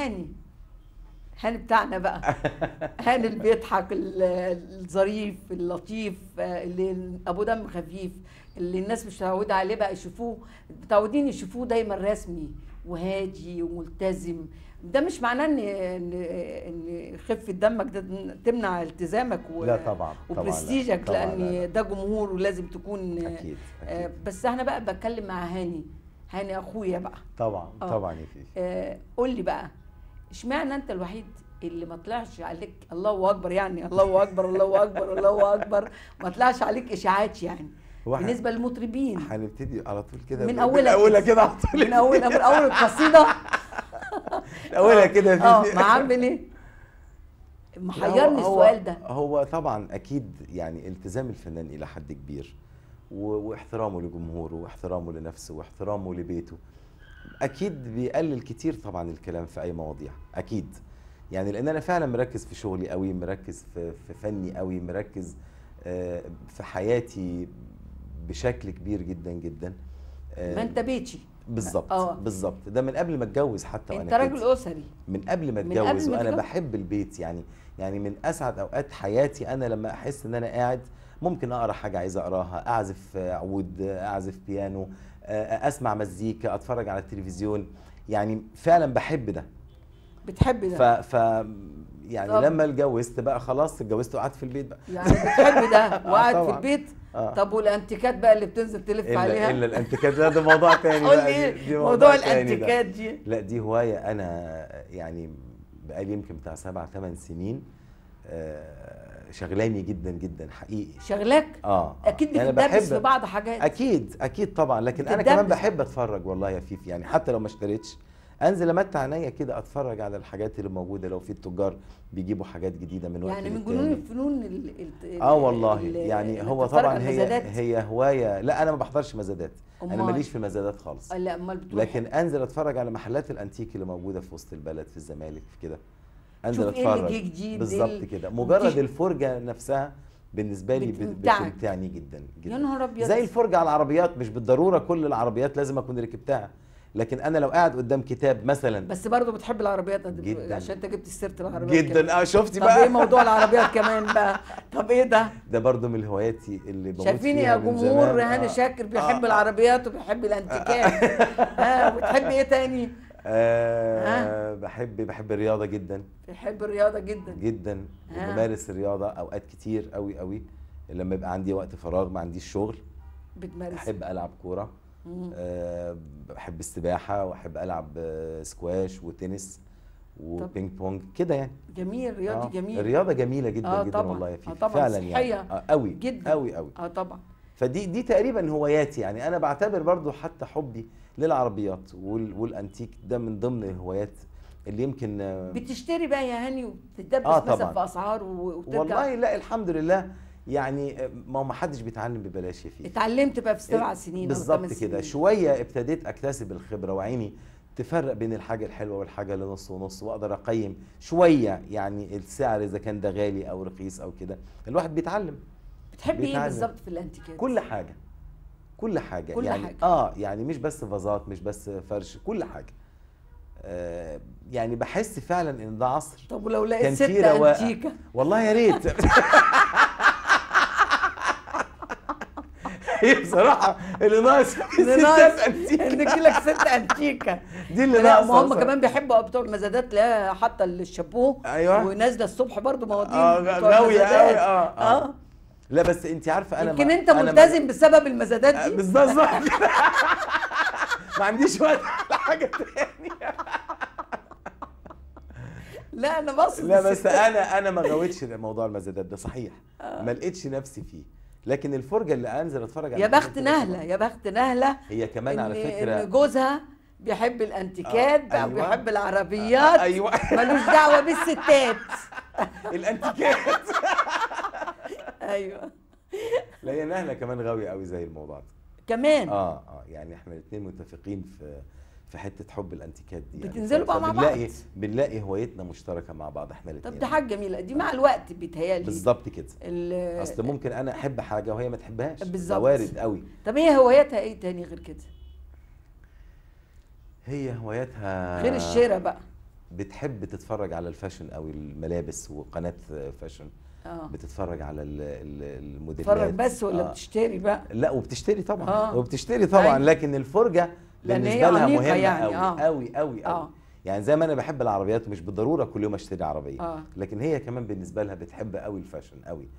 هاني هاني بتاعنا بقى هاني اللي بيضحك ال- الظريف اللطيف آه، اللي ابو دم خفيف اللي الناس مش متعوده عليه بقى يشوفوه متعودين يشوفوه دايما رسمي وهادي وملتزم ده مش معناه ان ان ان خفه دمك ده تمنع التزامك و لا طبعا طبعا لا. وبرستيجك طبعاً لان لا، لا. ده جمهور ولازم تكون اكيد آه، اكيد بس انا بقى بتكلم مع هاني هاني اخويا بقى طبعا آه. طبعا يا فيفي آه، قول لي بقى اشمعنى انت الوحيد اللي ما طلعش عليك الله اكبر يعني الله اكبر الله اكبر الله اكبر ما طلعش عليك اشاعات يعني هو إحنا بالنسبه للمطربين هنبتدي على طول كده من من أولها اولها كده. كده على طول من اول من اول القصيده من اولها كده يا اه فيفي ما عامل ايه لا، محيرني هو- السؤال ده هو طبعا اكيد يعني التزام الفنان الى حد كبير و- واحترامه لجمهوره واحترامه لنفسه واحترامه لبيته اكيد بيقلل كتير طبعا الكلام في اي مواضيع اكيد يعني لان انا فعلا مركز في شغلي قوي مركز في, في فني قوي مركز آه، في حياتي بشكل كبير جدا جدا آه، ما انت بيتي بالظبط آه. بالظبط ده من قبل ما اتجوز حتى انت وانا راجل كده. اسري من قبل ما من قبل اتجوز ما وانا تتجوز؟ بحب البيت يعني يعني من اسعد اوقات حياتي انا لما احس ان انا قاعد ممكن اقرا حاجه عايز اقراها اعزف عود اعزف بيانو آه، اسمع مزيكا اتفرج على التلفزيون يعني فعلا بحب ده بتحب ف ده ف يعني طب. لما اتجوزت بقى خلاص اتجوزت وقعدت في البيت بقى يعني بتحب ده وقاعد في طبعاً. البيت آه. طب والانتيكات بقى اللي بتنزل تلف الا عليها الا الانتيكات ده, ده موضوع تاني قول بقى لي دي- ايه دي موضوع تاني ده. الانتيكات دي لا دي هواية أنا يعني بقالي يمكن بتاع سبع ثمان سنين آه، شغلاني جدا جدا حقيقي شغلك اه آه. اكيد يعني بتدبس في بحب بعض حاجات اكيد اكيد طبعا لكن انا كمان بتدبس. بحب اتفرج والله يا فيفي يعني حتى لو ما اشتريتش انزل امتع عينيا كده اتفرج على الحاجات اللي موجوده لو في التجار بيجيبوا حاجات جديده من وقت يعني من للتاني. جنون الفنون ال ال اه والله ال- يعني إنك هو تتفرج طبعا على هي المزادات. هي هوايه لا انا ما بحضرش مزادات انا أمال؟ ماليش في المزادات خالص آه، لا امال بتروح لكن انزل اتفرج على محلات الانتيك اللي موجوده في وسط البلد في الزمالك في كده انزل شوف إيه اللي اتفرج جه جديد، إيه بالظبط اللي- كده مجرد وتيجي- الفرجه نفسها بالنسبه لي بت- بتمتعك. بتمتعني جدا جدا يا نهار ابيض زي الفرجه على العربيات مش بالضروره كل العربيات لازم اكون ركبتها لكن انا لو قاعد قدام كتاب مثلا بس برضه بتحب العربيات قد- جداً. عشان انت جبت سيره العربيات كمان. جدا اه شفتي طب ايه بقى موضوع العربيات كمان بقى طب ايه ده ده برضو من هواياتي اللي بموت شايفين فيها يا من جمهور زمان. هاني آه. شاكر بيحب آه. العربيات وبيحب الانتيكات ها وبتحب ايه تاني آه بحب بحب الرياضه جدا بيحب الرياضه جدا جدا آه. وبمارس الرياضه اوقات كتير قوي قوي لما يبقى عندي وقت فراغ ما عنديش شغل بتمارس بحب العب كوره مم. أه بحب السباحه واحب العب آه، سكواش وتنس وبينج بونج كده يعني جميل رياضي آه، جميل الرياضه جميله جدا آه، جدا طبعاً. والله يا آه، فيفي طبعاً، فعلا صحية يعني آه قوي جدا. قوي قوي اه طبعا فدي دي تقريبا هواياتي يعني انا بعتبر برضو حتى حبي للعربيات وال والانتيك ده من ضمن الهوايات اللي يمكن آه، بتشتري بقى يا هاني وتدبس آه، مثلا طبعاً. في اسعار و- وترجع والله لا الحمد لله يعني آه، ما هو ما حدش بيتعلم ببلاش يا فيفي اتعلمت بقى في سبع سنين أو بالظبط ثمان كده سنين. شويه ابتديت اكتسب الخبره وعيني تفرق بين الحاجه الحلوه والحاجه اللي نص ونص واقدر اقيم شويه يعني السعر اذا كان ده غالي او رخيص او كده الواحد بيتعلم بتحب ايه بيتعلم. بالظبط في الانتيكات كل حاجه كل حاجه كل يعني حاجة. اه يعني مش بس فازات مش بس فرش كل حاجه آه يعني بحس فعلا ان ده عصر طب ولو كان لقيت ست في رواقة. انتيكه والله يا ريت هي بصراحه اللي ناقص في اللي ستات ناقص انتيكه ان لك ست انتيكه دي اللي لا ناقصه ما هم أصلاً. كمان بيحبوا بتوع المزادات تلاقيها حاطه الشابوه أيوة. ونازله الصبح برضو موادين اه بتوع غاويه المزادات. قوي اه اه لا بس انت عارفه انا يمكن ما- انت أنا ما- ملتزم بسبب المزادات آه، دي بالظبط ما عنديش وقت لحاجه تانية لا انا بقصد لا بس الستات. انا انا ما غاوتش موضوع المزادات ده صحيح ما لقيتش نفسي فيه لكن الفرجه اللي انزل اتفرج على يا الحاجات بخت اللي نهله يا بخت نهله هي كمان على إن- فكره ان جوزها بيحب الانتيكات آه، بقى أيوة. وبيحب العربيات ايوه ملوش دعوه بالستات الانتيكات ايوه لا هي نهله كمان غاويه قوي زي الموضوع ده كمان اه اه يعني احنا الاثنين متفقين في في حته حب الانتيكات دي يعني بتنزلوا بقى مع فبنلاقي- بعض. بنلاقي هوايتنا مشتركه مع بعض احنا الاثنين طب دي حاجه جميله دي مع الوقت بيتهيألي بالظبط كده ال- اصل ممكن انا احب حاجه وهي ما تحبهاش بالظبط. ده وارد قوي طب هي هواياتها ايه تاني غير كده هي هواياتها غير الشراء بقى بتحب تتفرج على الفاشن او الملابس وقناه فاشن اه بتتفرج على ال- ال- الموديلات تتفرج بس ولا آه. بتشتري بقى لا وبتشتري طبعا آه. وبتشتري طبعا أيوة. لكن الفرجه لأن هي بالنسبه لها عميقة مهمه يعني، قوي آه. قوي قوي آه. قوي يعني زي ما انا بحب العربيات مش بالضروره كل يوم اشتري عربيه اه لكن هي كمان بالنسبه لها بتحب قوي الفاشن قوي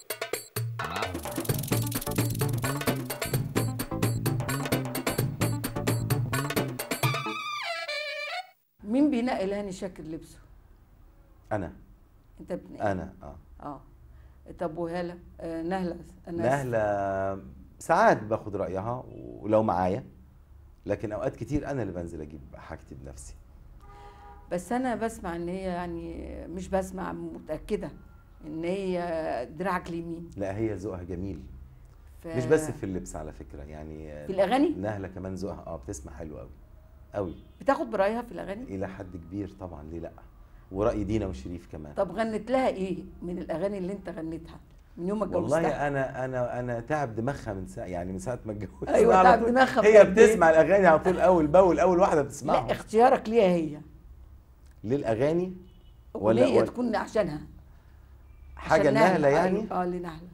مين بينقي لهاني شاكر لبسه انا انت بتنقي انا اه اه طب وهاله آه نهله أنا نهله ساعات باخد رايها ولو معايا لكن اوقات كتير انا اللي بنزل اجيب حاجتي بنفسي بس انا بسمع ان هي يعني مش بسمع متاكده ان هي دراعك اليمين لا هي ذوقها جميل ف... مش بس في اللبس على فكره يعني في الاغاني نهله كمان ذوقها اه بتسمع حلو قوي قوي بتاخد برايها في الاغاني الى حد كبير طبعا ليه لا وراي دينا وشريف كمان طب غنت لها ايه من الاغاني اللي انت غنيتها من يوم ما اتجوزتها والله انا انا انا تعب دماغها من ساعه يعني من ساعه ما اتجوزت أيوة، على تعب طول دماغها هي بجد إيه؟ بتسمع الاغاني على طول اول باول اول واحده لا بتسمعها اختيارك ليها هي للاغاني ولا- اغنيه ولا- تكون عشانها حاجه عشان نهله يعني أيوة، اه لنهله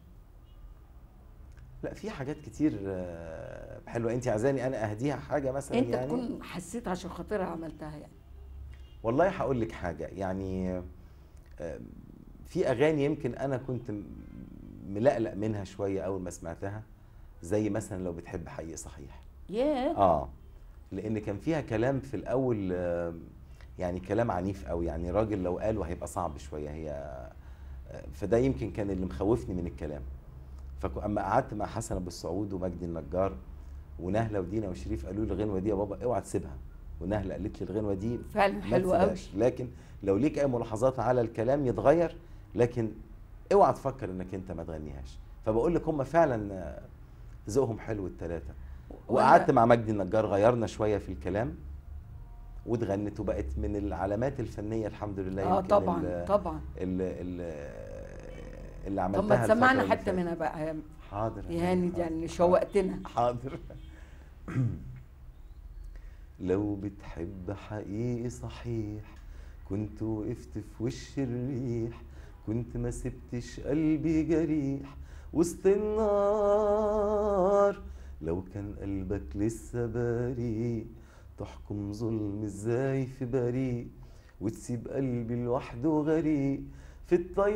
لا في حاجات كتير آه، حلوه انت عايزاني انا اهديها حاجه مثلا انت يعني تكون حسيت عشان خاطرها عملتها يعني والله هقول لك حاجه يعني آه، في اغاني يمكن انا كنت م- ملقلق منها شويه اول ما سمعتها زي مثلا لو بتحب حقيقي صحيح ياه اه لان كان فيها كلام في الاول آه، يعني كلام عنيف قوي يعني راجل لو قاله هيبقى صعب شويه هي آه، فده يمكن كان اللي مخوفني من الكلام فاما قعدت مع حسن ابو السعود ومجدي النجار ونهله ودينا وشريف قالوا لي الغنوه دي يا بابا اوعى تسيبها ونهله قالت لي الغنوه دي فعلا ما حلوه قوي تسيبهاش. لكن لو ليك اي ملاحظات على الكلام يتغير لكن اوعى تفكر انك انت ما تغنيهاش فبقول لك هم فعلا آه، ذوقهم حلو الثلاثه وقعدت مع مجدي النجار غيرنا شويه في الكلام واتغنت وبقت من العلامات الفنيه الحمد لله اه يمكن طبعا ال- طبعا ال- ال- اللي عملتها طب ما الفترة تسمعنا اللي حتى فاتت. منها بقى يا- حاضر يا هاني حاضر، يعني حاضر. شوقتنا حاضر لو بتحب حقيقي صحيح كنت وقفت في وش الريح كنت ما سبتش قلبي جريح وسط النار لو كان قلبك لسه بريء تحكم ظلم ازاي في بريء وتسيب قلبي لوحده غريق في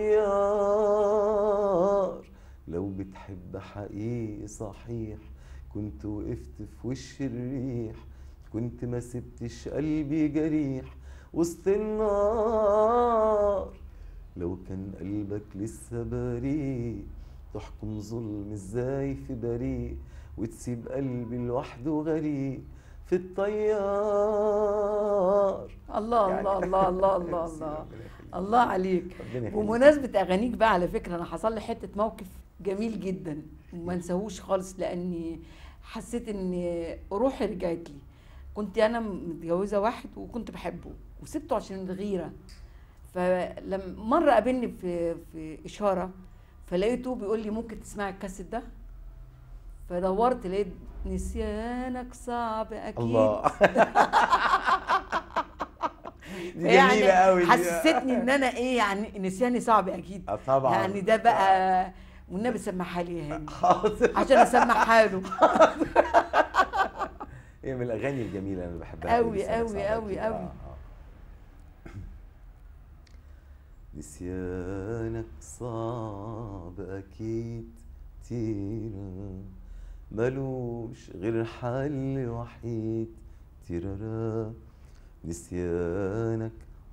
الطيار لو بتحب حقيقي صحيح كنت وقفت في وش الريح كنت ما سبتش قلبي جريح وسط النار لو كان قلبك لسه بريء تحكم ظلم ازاي في بريء وتسيب قلبي لوحده غريق في الطيار الله يعني- الله الله الله الله ميرسي، الله ربنا يخليك. الله عليك ربنا يخليك. بمناسبة أغانيك بقى على فكرة أنا حصل لي حتة موقف جميل جدا وما انساهوش خالص لأني حسيت إن روحي رجعت لي كنت أنا متجوزة واحد وكنت بحبه وسبته عشان الغيرة فلما مرة قابلني في في إشارة فلقيته بيقول لي ممكن تسمعي الكاسيت ده فدورت لقيت نسيانك صعب أكيد الله دي يعني جميلة قوي دي. حسستني ان انا ايه يعني نسياني صعب اكيد آه طبعا يعني ده بقى والنبي سمعها لي يا هاني حاضر عشان اسمعها له هي من الاغاني الجميله اللي انا بحبها أوي، لسانك أوي، صعب أوي، أكيد. أوي. آه، آه. نسيانك صعب اكيد تيرا ملوش غير حل وحيد تيرارا نسيانك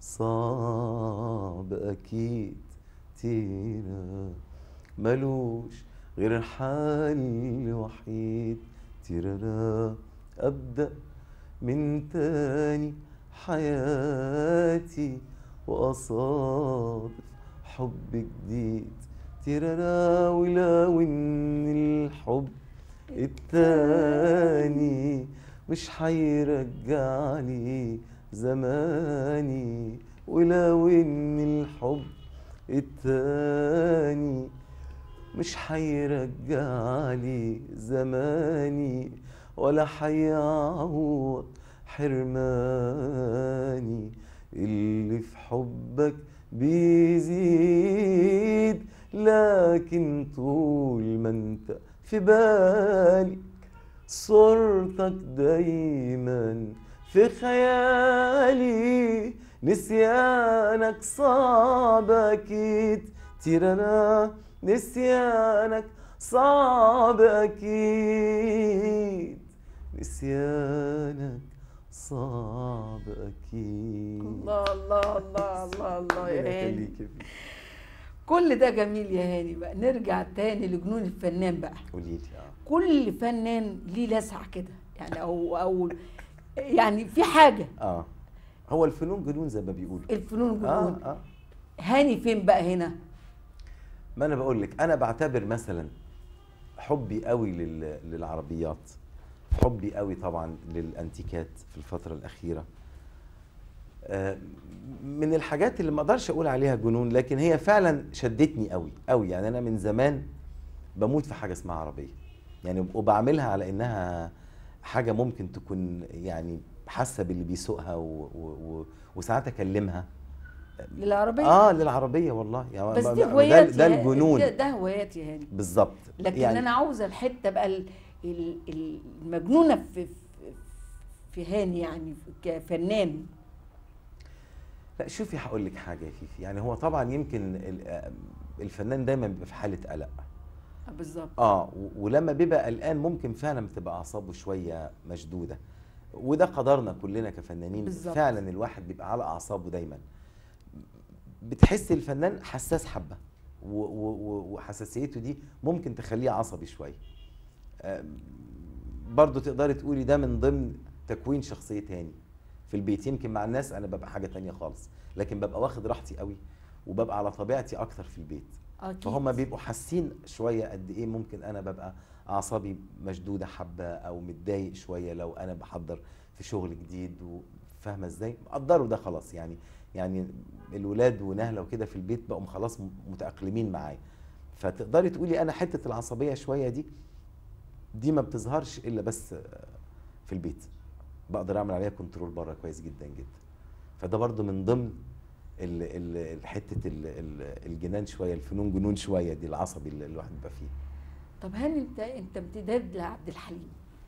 صعب اكيد تيرا ملوش غير حل وحيد تيرارا ابدا من تاني حياتي واصادف حب جديد تيرارا ولو ان الحب التاني مش هيرجعني زماني ولو ان الحب التاني مش هيرجعلي زماني ولا هيعوض حرماني اللي في حبك بيزيد لكن طول ما انت في بالي صورتك دايما في خيالي نسيانك صعب اكيد تيرانا نسيانك صعب اكيد نسيانك صعب اكيد الله الله الله الله الله يا ربنا هاني يخليك يا فيفي. كل ده جميل يا هاني بقى نرجع تاني لجنون الفنان بقى قولي لي اه كل فنان ليه لسعة كده يعني او او يعني في حاجة اه هو الفنون جنون زي ما بيقولوا الفنون جنون اه اه هاني فين بقى هنا ما انا بقول لك انا بعتبر مثلا حبي قوي لل... للعربيات حبي قوي طبعا للانتيكات في الفتره الاخيره آه، من الحاجات اللي ما اقدرش اقول عليها جنون لكن هي فعلا شدتني قوي قوي يعني انا من زمان بموت في حاجه اسمها عربيه يعني وبعملها على انها حاجه ممكن تكون يعني حاسه باللي بيسوقها و... و... و... وساعات اكلمها للعربية اه للعربيه والله يعني بس ما- دي ما- هوايات ده, ده يا- الجنون ده, ده هوايات يا هاني بالظبط لكن يعني انا عاوزه الحته بقى ال- ال- ال- المجنونه في في- في هاني يعني كفنان لا شوفي هقول لك حاجه يا فيفي يعني هو طبعا يمكن ال- آه، الفنان دايما بيبقى في حاله قلق بالظبط اه و- ولما بيبقى قلقان ممكن فعلا بتبقى اعصابه شويه مشدوده وده قدرنا كلنا كفنانين بالظبط. فعلا الواحد بيبقى على اعصابه دايما بتحس الفنان حساس حبه و- و- و- وحساسيته دي ممكن تخليه عصبي شويه آم، برضو تقدري تقولي ده من ضمن تكوين شخصيه هاني في البيت يمكن مع الناس انا ببقى حاجه تانية خالص لكن ببقى واخد راحتي قوي وببقى على طبيعتي اكتر في البيت اكيد فهم بيبقوا حاسين شويه قد ايه ممكن انا ببقى اعصابي مشدوده حبه او متضايق شويه لو انا بحضر في شغل جديد وفاهمه ازاي قدروا ده خلاص يعني يعني الولاد ونهله وكده في البيت بقوا خلاص م- متاقلمين معايا فتقدري تقولي انا حته العصبيه شويه دي دي ما بتظهرش الا بس في البيت بقدر اعمل عليها كنترول بره كويس جدا جدا فده برضو من ضمن ال- ال- ال- حته ال- ال- الجنان شويه الفنون جنون شويه دي العصبي اللي الواحد بيبقى فيه طب هاني انت انت امتداد لعبد الحليم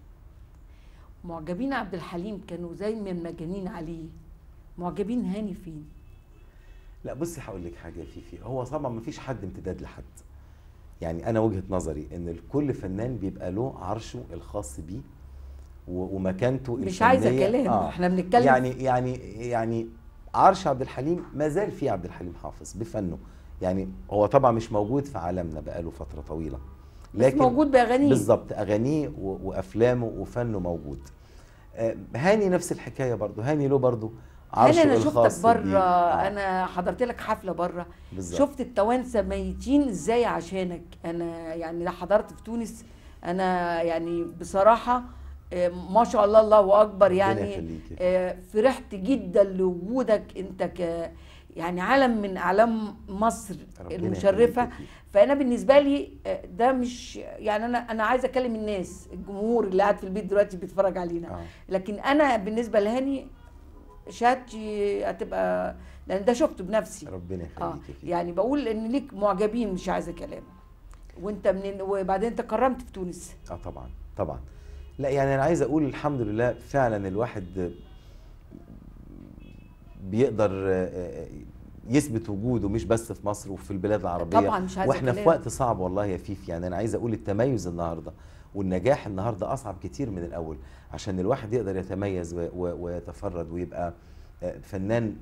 معجبين عبد الحليم كانوا زي ما مجانين عليه معجبين هاني فين لا بصي هقول لك حاجه يا فيفي هو طبعا ما فيش حد امتداد لحد يعني انا وجهه نظري ان كل فنان بيبقى له عرشه الخاص بيه و- ومكانته مش عايزه الفنية. كلام آه. احنا بنتكلم يعني يعني يعني عرش عبد الحليم ما زال فيه عبد الحليم حافظ بفنه يعني هو طبعا مش موجود في عالمنا بقاله فتره طويله بس موجود باغانيه بالظبط اغانيه و- وافلامه وفنه موجود آه، هاني نفس الحكايه برضو هاني له برضو عرشه هاني انا الخاص شفتك بره بيه. آه، انا حضرت لك حفله بره بالظبط. شفت التوانسه ميتين ازاي عشانك انا يعني ده حضرت في تونس انا يعني بصراحه آه، ما شاء الله الله اكبر ربنا يعني يخليكي. آه، فرحت جدا لوجودك انت ك يعني علم من اعلام مصر ربنا المشرفه يخليكي. فانا بالنسبه لي آه، ده مش يعني انا انا عايزه اكلم الناس الجمهور اللي قاعد في البيت دلوقتي بيتفرج علينا آه. لكن انا بالنسبه لهاني شهادتي هتبقى لان ده شفته بنفسي ربنا يخليك اه يا فيفي. يعني بقول ان ليك معجبين مش عايزه كلام وانت من وبعدين انت كرمت في تونس اه طبعا طبعا لا يعني انا عايز اقول الحمد لله فعلا الواحد بيقدر آه، يثبت وجوده مش بس في مصر وفي البلاد العربيه طبعا مش عايزة واحنا في كلام. وقت صعب والله يا فيفي يعني انا عايز اقول التميز النهارده والنجاح النهارده اصعب كتير من الاول عشان الواحد يقدر يتميز و- و- ويتفرد ويبقى آه، فنان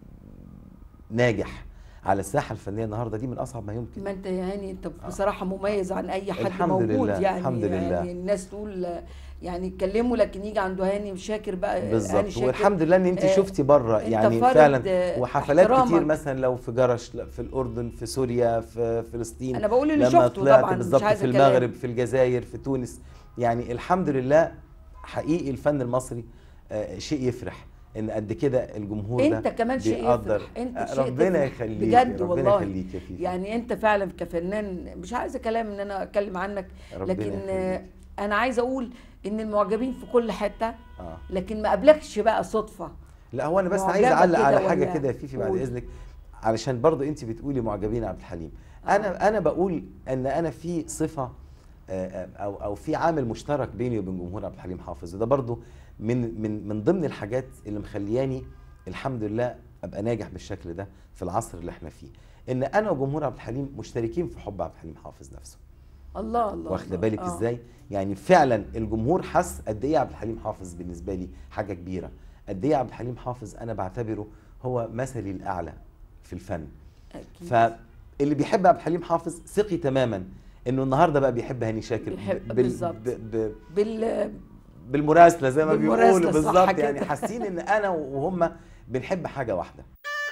ناجح على الساحه الفنيه النهارده دي من اصعب ما يمكن ما انت يعني انت بصراحه مميز عن اي حد الحمد موجود لله، يعني الحمد لله. يعني الناس تقول يعني يتكلموا لكن يجي عنده هاني شاكر بقى هاني بالظبط شاكر والحمد لله ان انت آه، شفتي بره انت يعني فرد، فعلا آه، وحفلات كتير احترامك. مثلا لو في جرش لا، في الاردن في سوريا في فلسطين انا بقول اللي لما شفته طلعت طبعا مش بالظبط عايزه في كلام. المغرب في الجزائر في تونس يعني الحمد لله حقيقي الفن المصري آه، شيء يفرح ان قد كده الجمهور ده انت كمان شيء بيقدر يفرح انت آه، شيء ربنا تفرح. يخليك بجد ربنا والله يخليك يا فيفي يعني انت فعلا كفنان مش عايزه كلام ان انا اتكلم عنك ربنا لكن يخليك. آه، انا عايزه اقول ان المعجبين في كل حته اه لكن ما قابلكش بقى صدفه لا هو انا بس عايز معجبة اعلق كده على حاجه ولا- كده يا فيفي بعد قول. اذنك علشان برضو انت بتقولي معجبين عبد الحليم آه. انا انا بقول ان انا في صفه آه، آه، او او في عامل مشترك بيني وبين جمهور عبد الحليم حافظ وده برضو من من من ضمن الحاجات اللي مخلياني الحمد لله ابقى ناجح بالشكل ده في العصر اللي احنا فيه ان انا وجمهور عبد الحليم مشتركين في حب عبد الحليم حافظ نفسه الله الله واخده الله. بالك آه. ازاي يعني فعلا الجمهور حس قد ايه عبد الحليم حافظ بالنسبه لي حاجه كبيره قد ايه عبد الحليم حافظ انا بعتبره هو مثلي الاعلى في الفن أكيد. فاللي بيحب عبد الحليم حافظ ثقي تماما انه النهارده بقى بيحب هاني شاكر بيحب- بالظبط. ب... ب... بال بالمراسله زي ما بالمراسلة، بيقولوا صح بالظبط كده. يعني حاسين ان انا وهم بنحب حاجه واحده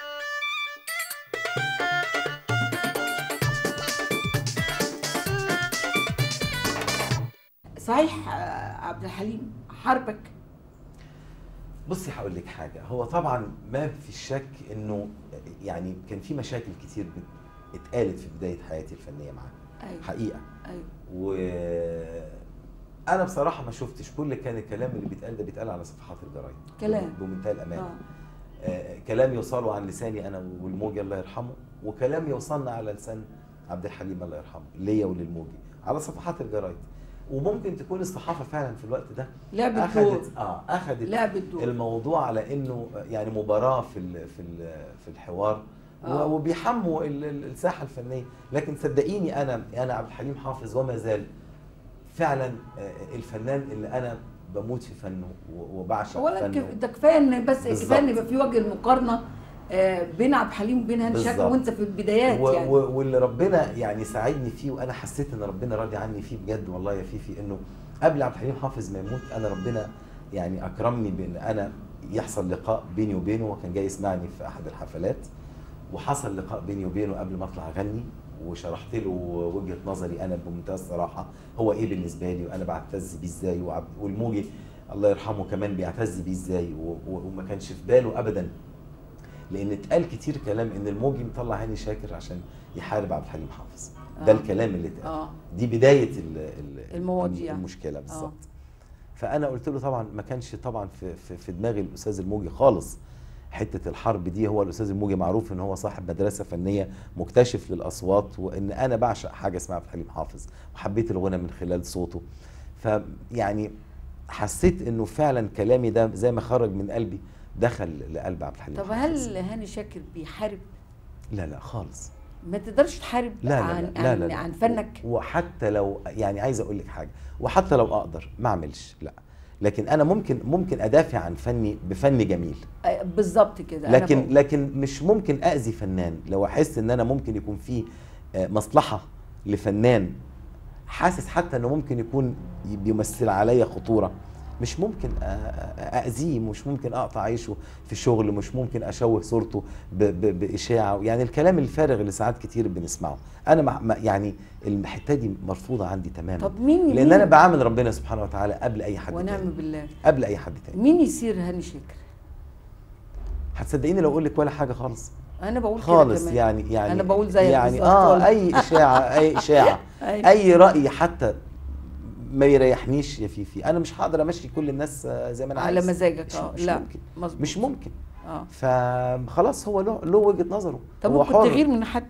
صحيح آه، عبد الحليم حربك بصي هقول لك حاجه هو طبعا ما في الشك انه يعني كان في مشاكل كتير بت- اتقالت في بدايه حياتي الفنيه معاه ايوه حقيقه ايوه و انا بصراحه ما شفتش كل كان الكلام اللي بيتقال ده بيتقال على صفحات الجرايد كلام. بمنتهى الامانه اه آه، كلام يوصلوا عن لساني انا والموجي الله يرحمه وكلام يوصلنا على لسان عبد الحليم الله يرحمه ليا وللموجي على صفحات الجرايد وممكن تكون الصحافه فعلا في الوقت ده لعبة دور اخذت اه اخذت لعبة دور الموضوع على انه يعني مباراه في ال في ال في الحوار آه. و- وبيحموا ال- ال- الساحه الفنيه لكن صدقيني انا انا عبد الحليم حافظ وما زال فعلا آه، الفنان اللي انا بموت في فنه و- وبعشق اولا فنه كف- ده كفايه ان بس بالظبط. كفايه ان يبقى في وجه المقارنه آه، بين عبد الحليم وبين هاني شاكر بالظبط. وانت في البدايات و- يعني و- واللي ربنا يعني ساعدني فيه وانا حسيت ان ربنا راضي عني فيه بجد والله يا فيفي انه قبل عبد الحليم حافظ ما يموت انا ربنا يعني اكرمني بان انا يحصل لقاء بيني وبينه وكان جاي يسمعني في احد الحفلات وحصل لقاء بيني وبينه قبل ما اطلع اغني وشرحت له وجهه نظري انا بمنتهى الصراحه هو ايه بالنسبه لي وانا بعتز بيه ازاي وعب- والموجي الله يرحمه كمان بيعتز بيه ازاي و- و- وما كانش في باله ابدا لان اتقال كتير كلام ان الموجي مطلع هاني شاكر عشان يحارب عبد الحليم حافظ ده آه. الكلام اللي اتقال اه دي بدايه ال ال المواضيع. المشكله بالظبط فانا قلت له طبعا ما كانش طبعا في في, في دماغي الاستاذ الموجي خالص حته الحرب دي هو الاستاذ الموجي معروف ان هو صاحب مدرسه فنيه مكتشف للاصوات وان انا بعشق حاجه اسمها عبد الحليم حافظ وحبيت الغنى من خلال صوته فيعني حسيت انه فعلا كلامي ده زي ما خرج من قلبي دخل لقلب عبد الحليم طب حافظ. هل هاني شاكر بيحارب لا لا خالص ما تقدرش تحارب لا لا عن لا, لا, عن, لا, لا. عن فنك وحتى لو يعني عايز اقول لك حاجه وحتى لو اقدر ما اعملش لا لكن انا ممكن ممكن ادافع عن فني بفن جميل آه، بالظبط كده أنا لكن بقول. لكن مش ممكن اذي فنان لو احس ان انا ممكن يكون في آه، مصلحه لفنان حاسس حتى انه ممكن يكون بيمثل عليا خطوره مش ممكن أ- أ- اذيه مش ممكن اقطع عيشه في شغل مش ممكن اشوه صورته ب- ب- باشاعه يعني الكلام الفارغ اللي ساعات كتير بنسمعه انا مع مع- يعني الحته دي مرفوضه عندي تماما طب مين لان مين- انا بعامل ربنا سبحانه وتعالى قبل اي حد ونعم تاني بالله قبل اي حد تاني مين يصير هاني شاكر هتصدقيني لو اقول لك ولا حاجه خالص انا بقول كده خالص كمان. يعني يعني أنا بقول زيك يعني بالظبط اه والله. اي اشاعه اي اشاعه أيوة. اي راي حتى ما يريحنيش يا فيفي انا مش هقدر امشي كل الناس آه، زي ما انا على عايز مزاجك مش, اه مش لا ممكن مظبوط مش ممكن اه فخلاص هو له له وجهه نظره طب هو ممكن تغير من حد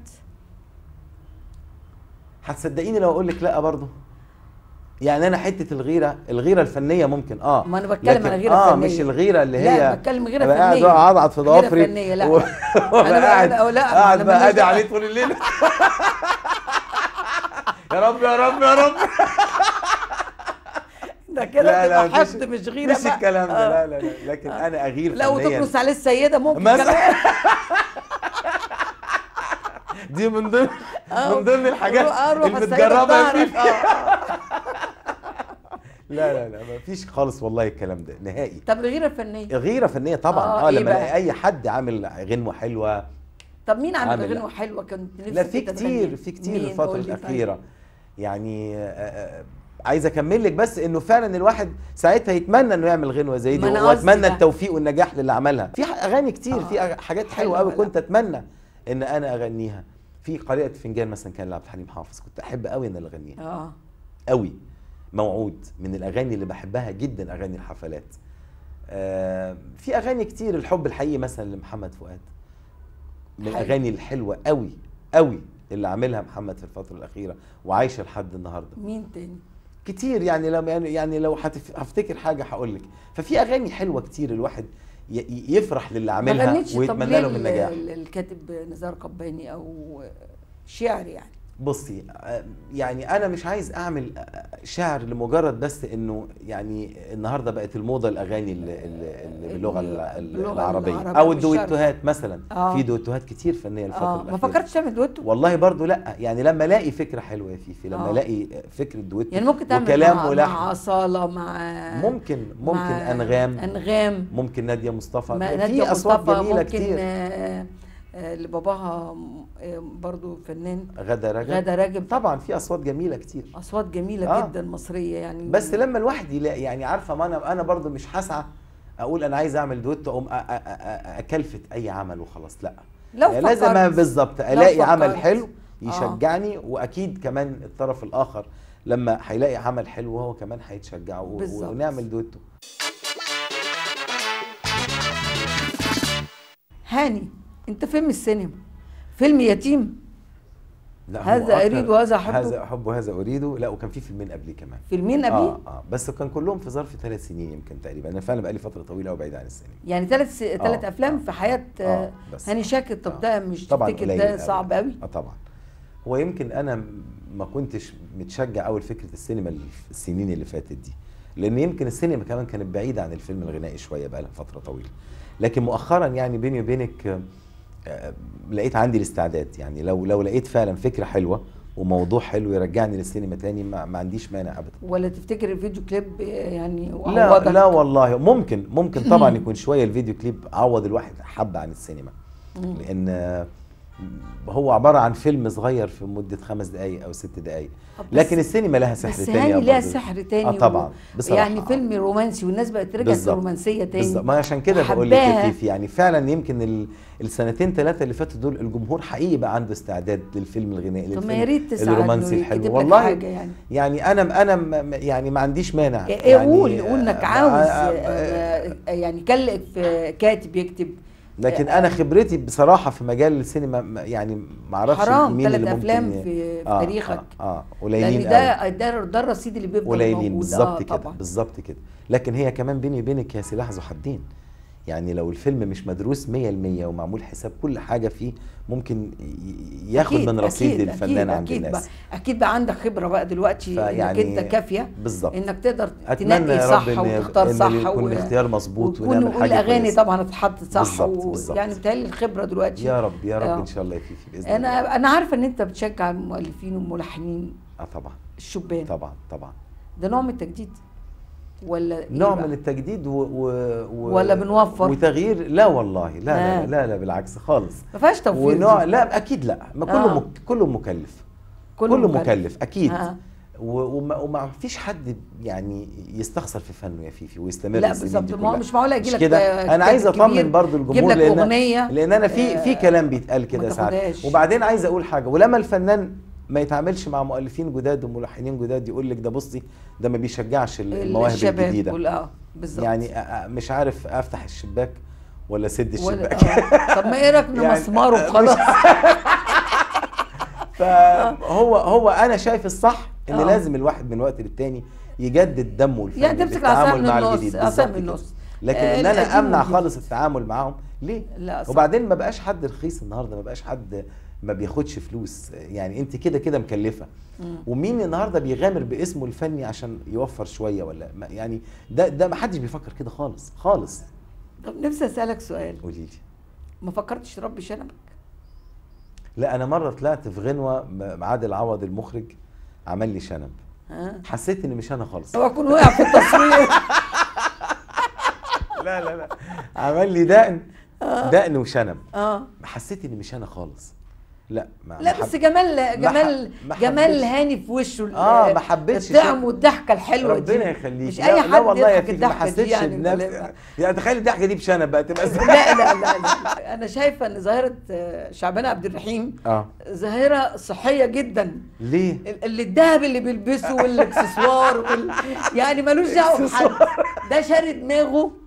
هتصدقيني لو اقول لك لا برضه يعني انا حته الغيره الغيره الفنيه ممكن اه ما انا بتكلم لكن على غيره اه فنيه مش الغيره اللي هي لا بتكلم غيره أبقى قاعد فنيه اقعد في غيرة ضوافري فنية، لا. و- وأبقى أنا بقى- قاعد أنا- لا، قاعد أنا بقى ماليش ادي دعوة. عليه طول الليل يا رب يا رب يا رب ده كده لا لا تبقى مش حقد مش غيره مش بقى. الكلام ده آه. لا لا لا لكن انا اغير لا فنيا وتكنس عليه السيده ممكن مثلا. كمان. دي من ضمن آه. من ضمن الحاجات آه، روح اللي السيدة بتجربها يا بظهرك. فيفي آه، آه. لا لا لا ما فيش خالص والله الكلام ده نهائي طب الغيره الفنيه غيره فنيه طبعا آه، اه, إيه لما بقى؟ الاقي اي حد عامل غنوه حلوه طب مين عامل عامل غنوه حلوه كنت نفسك لا في أنت كتير تغني؟ في كتير مين؟ الفتره قول لي طيب. الاخيره يعني آه، آه، عايز اكمل لك بس انه فعلا الواحد ساعتها يتمنى انه يعمل غنوه زي دي ما أنا قصدي واتمنى بقى. التوفيق والنجاح للي عملها في اغاني كتير آه. في أغ- حاجات حلوه حلوة قوي لا. كنت اتمنى ان انا اغنيها في قارئة فنجان مثلا كان لعبد الحليم حافظ كنت احب قوي ان انا اغنيها اه قوي موعود من الاغاني اللي بحبها جدا اغاني الحفلات آه، في اغاني كتير الحب الحقيقي مثلا لمحمد فؤاد من حلو. الاغاني الحلوه قوي قوي اللي عاملها محمد في الفتره الاخيره وعايشه لحد النهارده مين تاني كتير يعني لو يعني يعني لو هتف- هفتكر حاجه هقول لك ففي اغاني حلوه كتير الواحد ي- ي- يفرح للي ما عاملها غنيتش طب ويتمنى ليه لهم ال- النجاح ال- الكاتب نزار قباني او شعر يعني بصي آه، يعني انا مش عايز اعمل آه، شعر لمجرد بس انه يعني النهارده بقت الموضه الاغاني اللي, اللي اللي باللغه ال- الع- ال- باللغة العربيه العربية او مش شرط. الدويتوهات مثلا آه. في دويتوهات كتير فنيه الفتره اه ما الأخيرة. فكرتش تعمل دويتو والله برضو لا يعني لما الاقي فكره حلوه يا فيفي لما آه. الاقي فكره دويتو يعني ممكن تعمل وكلام مع, ولحن مع أصالة مع ممكن ممكن مع انغام انغام ممكن ناديه مصطفى مع في نادية اصوات مصطفى جميله ممكن كتير آه، آه، اللي باباها آه، برضو فنان غدا رجب غادة راجب طبعا في اصوات جميله كتير اصوات جميله آه. آه. جدا مصريه يعني بس لما الواحد يلاقي يعني عارفه ما انا انا برضو مش هسعى اقول انا عايز اعمل دويتو اقوم أ- أ- أ- اكلفت اي عمل وخلاص لا لو يعني لازم فكرت- بالظبط الاقي عمل فكرت. حلو آه. يشجعني واكيد كمان الطرف الاخر لما هيلاقي عمل حلو هو كمان هيتشجع و- بالظبط. ونعمل دويتو هاني انت فيلم السينما فيلم يتيم لا هو هذا أكتر- أريد وهذا أحبه. هذا احب وهذا اريده لا وكان في فيلمين قبليه كمان فيلمين قبليه اه اه بس كان كلهم في ظرف ثلاث سنين يمكن تقريبا انا فعلا بقالي فتره طويله قوي بعيد عن السينما يعني ثلاث ثلاث آه، افلام آه، في حياه آه، آه بس. هاني شاكر طب آه. ده مش طبعا تفتكر قليل ده قوي. صعب قوي اه طبعا هو يمكن انا م- ما كنتش متشجع قوي لفكره السينما اللي في السنين اللي فاتت دي لان يمكن السينما كمان كانت بعيده عن الفيلم الغنائي شويه بقى لها فتره طويله لكن مؤخرا يعني بيني وبينك آه، آه، لقيت عندي الاستعداد يعني لو لو لقيت فعلا فكره حلوه وموضوع حلو يرجعني للسينما تاني ما, ما عنديش مانع ابدا ولا تفتكر الفيديو كليب آه، يعني لا عوضك؟ لا والله ممكن ممكن طبعا يكون شويه الفيديو كليب عوض الواحد حبه عن السينما مم. لان آه، هو عباره عن فيلم صغير في مده خمس دقائق او ست دقائق بس- لكن السينما لها سحر بس تاني هاني يا ليها برضو. سحر تاني اه طبعا بصراحه يعني فيلم رومانسي والناس بقت ترجع بالظبط. للرومانسيه تاني بالظبط ما عشان كده بقول لك يا وحباها. فيفي يعني فعلا يمكن ال- السنتين ثلاثه اللي فاتوا دول الجمهور حقيقي بقى عنده استعداد للفيلم الغنائي طب ما للفيلم يا ريت تساعدني الرومانسي الحلو ويكتب لك والله حاجه يعني يعني انا انا م- م- يعني ما عنديش مانع ايه يعني قول قول انك آه، عاوز آه، آه، آه، آه، يعني كلف آه، كاتب يكتب لكن انا خبرتي بصراحه في مجال السينما م- يعني ما اعرفش حرام مين ثلاث اللي ممكن افلام ي- في, في آه تاريخك اه, آه لان قليلين قوي ده ده ده الرصيد اللي بيفضل قليلين موجود. بالظبط آه كده طبعا بالظبط كده لكن هي كمان بيني وبينك هي سلاح ذو حدين يعني لو الفيلم مش مدروس 100% ومعمول حساب كل حاجه فيه ممكن ي- ياخد أكيد، من رصيد أكيد، الفنان أكيد، عند أكيد الناس بقى اكيد بقى عندك خبره بقى دلوقتي انك فيعني انت كافيه بالظبط انك تقدر اتمنى تنقي يا صح رب ان وتختار إن صح يكون و- الاختيار مظبوط وتكون ونعمل حاجه والاغاني كويسة. طبعا اتحطت صح بالظبط، و... بالظبط. يعني بتهيألي الخبره دلوقتي يا رب يا رب آه. ان شاء الله يا فيفي باذن الله انا انا عارفه ان انت بتشجع المؤلفين والملحنين اه طبعا الشبان طبعا طبعا ده نوع من التجديد ولا إيه نوع بقى؟ من التجديد و... و... و... ولا بنوفر؟ وتغيير لا والله لا لا, آه. لا لا, لا بالعكس خالص ما فيهاش توفير ونوع دي. لا اكيد لا ما كله آه. مك... كله مكلف كله, مكلف. مكلف اكيد آه. و... وما... وما فيش حد يعني يستخسر في فنه يا فيفي ويستمر لا السنين بالظبط دي ما هو كلها. مش معقول اجي مش لك كده آه، انا عايز كاتب اطمن كبير، برضو جيب الجمهور لك لان اغنيه لان انا في في آه، كلام بيتقال ما كده ساعات تاخدهاش. وبعدين عايز اقول حاجه ولما الفنان ما يتعاملش مع مؤلفين جداد وملحنين جداد يقول لك ده بصي ده ما بيشجعش المواهب الشباب الجديده وال- اه بالظبط يعني أ- أ- مش عارف افتح الشباك ولا سد ولا- الشباك آه. طب ما ايه رايك يعني- نمسمره وخلاص فهو هو انا شايف الصح ان آه. لازم الواحد من وقت للتاني يجدد دمه الفني يعني تمسك العصايه بالتعامل من مع النص الجديد العصايه بالظبط من كده. النص لكن آه، ان انا القديم امنع والجديد. خالص التعامل معاهم ليه لا صح. وبعدين ما بقاش حد رخيص النهارده ما بقاش حد ما بياخدش فلوس يعني انت كده كده مكلفه مم. ومين النهارده بيغامر باسمه الفني عشان يوفر شويه ولا ما- يعني ده ده ما حدش بيفكر كده خالص خالص طب نفسي اسالك سؤال قولي لي ما فكرتش تربي شنبك لا انا مره طلعت في غنوه مع عادل عوض المخرج عمل لي شنب ها حسيت ان مش انا خالص هو اكون وقع في التصوير لا لا لا عمل لي دقن دقن وشنب اه حسيت ان مش انا خالص لا ما لا ما بس حب- جمال ما ح- جمال ما جمال حبيتش. هاني في وشه ال- اه ما حبيتش الطعم شيء. والضحكه الحلوه دي ربنا يخليك مش لا- اي لا حد والله يا يضحك فيفي ما الضحكه دي حسيتش يعني بنفسي ولا- يعني تخيل الضحكه دي بشنب بقى تبقى ازاي لا لا لا, لا. انا شايفه ان ظاهره آه، شعبان عبد الرحيم اه ظاهره صحيه جدا ليه ال- اللي الذهب اللي بيلبسه والاكسسوار وال... يعني ملوش دعوه بحد ده شاري دماغه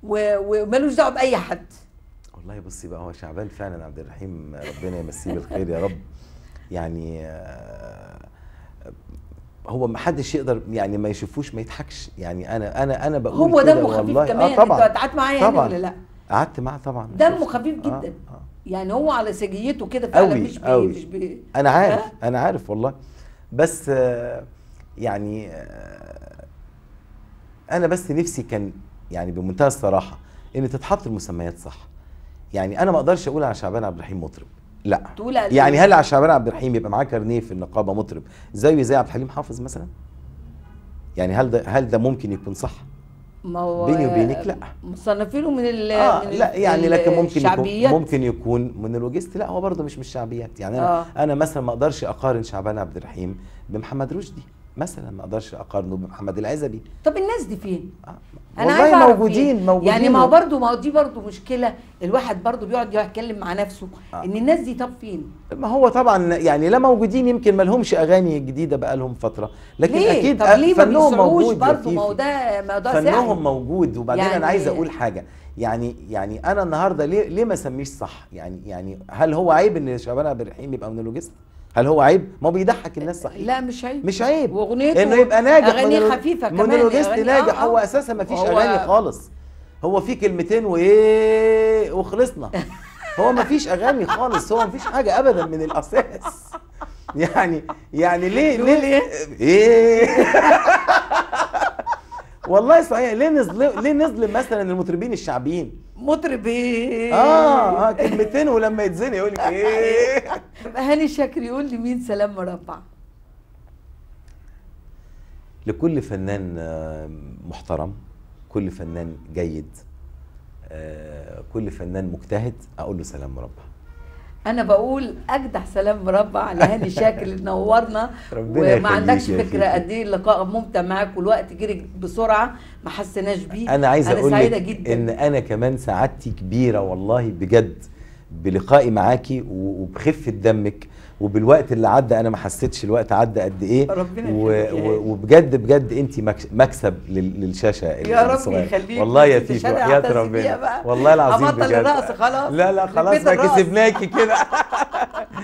و- وملوش دعوه باي حد والله بصي بقى هو شعبان فعلا عبد الرحيم ربنا يمسيه بالخير يا رب يعني آه، هو ما حدش يقدر يعني ما يشوفوش ما يضحكش يعني انا انا انا بقول هو كده دمه خفيف والله. كمان اه طبعا انت قعدت معايا يعني طبعا. ولا لا قعدت معاه طبعا دمه شفت. خفيف آه، جدا آه. يعني هو على سجيته كده فعلا أوي، مش بي أوي. مش بي انا عارف ها؟ انا عارف والله بس آه، يعني آه، انا بس نفسي كان يعني بمنتهى الصراحه ان تتحط المسميات صح يعني انا ما اقدرش اقول على شعبان عبد الرحيم مطرب لا تقول عليه. يعني هل على شعبان عبد الرحيم يبقى معاه كارنيه في النقابه مطرب زيه زي عبد الحليم حافظ مثلا يعني هل ده هل ده ممكن يكون صح ما هو بيني وبينك لا. مصنفينه من ال آه من لا ال- يعني لكن ممكن يكون الشعبيات ممكن يكون من الوجست لا هو برضه مش من الشعبيات يعني انا آه. انا مثلا ما اقدرش اقارن شعبان عبد الرحيم بمحمد رشدي مثلا ما اقدرش اقارنه بمحمد العزبي طب الناس دي فين؟ آه. انا عايزه والله أعرف موجودين فين. موجودين يعني ما هو برضه ما هو دي برضه مشكله الواحد برضه بيقعد يتكلم مع نفسه آه. ان الناس دي طب فين؟ ما هو طبعا يعني لا موجودين يمكن ما لهمش اغاني جديده بقى لهم فتره لكن ليه؟ اكيد طب ليه ما فنهم بيسعوش موجود يا برضه ما هو فيفي. ده ما هو ده فنهم سعي. موجود وبعدين يعني- انا عايز اقول حاجه يعني يعني انا النهارده ليه ليه ما اسميش صح يعني يعني هل هو عيب ان شعبان عبد الرحيم يبقى من الوجست هل هو عيب ما هو بيضحك الناس صحيح لا مش عيب مش عيب واغنيته انه يبقى ناجح اغانيه من الو- خفيفه كمان مونولوجيست أغاني- ناجح آه، هو آه. اساسا ما فيش هو- اغاني خالص هو في كلمتين وايه وخلصنا هو ما فيش اغاني خالص هو ما فيش حاجه ابدا من الاساس يعني يعني ليه تقول ليه ايه والله صحيح ليه نظلم ليه نظلم مثلا المطربين الشعبيين مطرب ايه اه اه كلمتين ولما يتزنق يقول لك ايه هاني شاكر يقول لي مين سلام مربع لكل فنان آه، محترم كل فنان جيد آه، كل فنان مجتهد اقول له سلام مربع انا بقول اجدع سلام مربع لهاني شاكر اللي نورنا ربنا وما يخليك عندكش يا فكره فيفي. قد ايه اللقاء ممتع معاك والوقت جري بسرعه ما حسيناش بيه انا عايز انا اقول سعيده لك جدا ان انا كمان سعادتي كبيره والله بجد بلقائي معاكي و- وبخفه دمك وبالوقت اللي عدى انا ما حسيتش الوقت عدى قد ايه ربنا و... يخليك يا و... وبجد بجد انت مكس- مكسب لل... للشاشه يا رب الصغيرة. يخليك والله يا بس فيفي مش وحياه هنعتز بيها ربنا بقى. والله العظيم أبطل بجد الرقص خلاص لا لا خلاص ربيت بقى الرقص. كسبناكي كده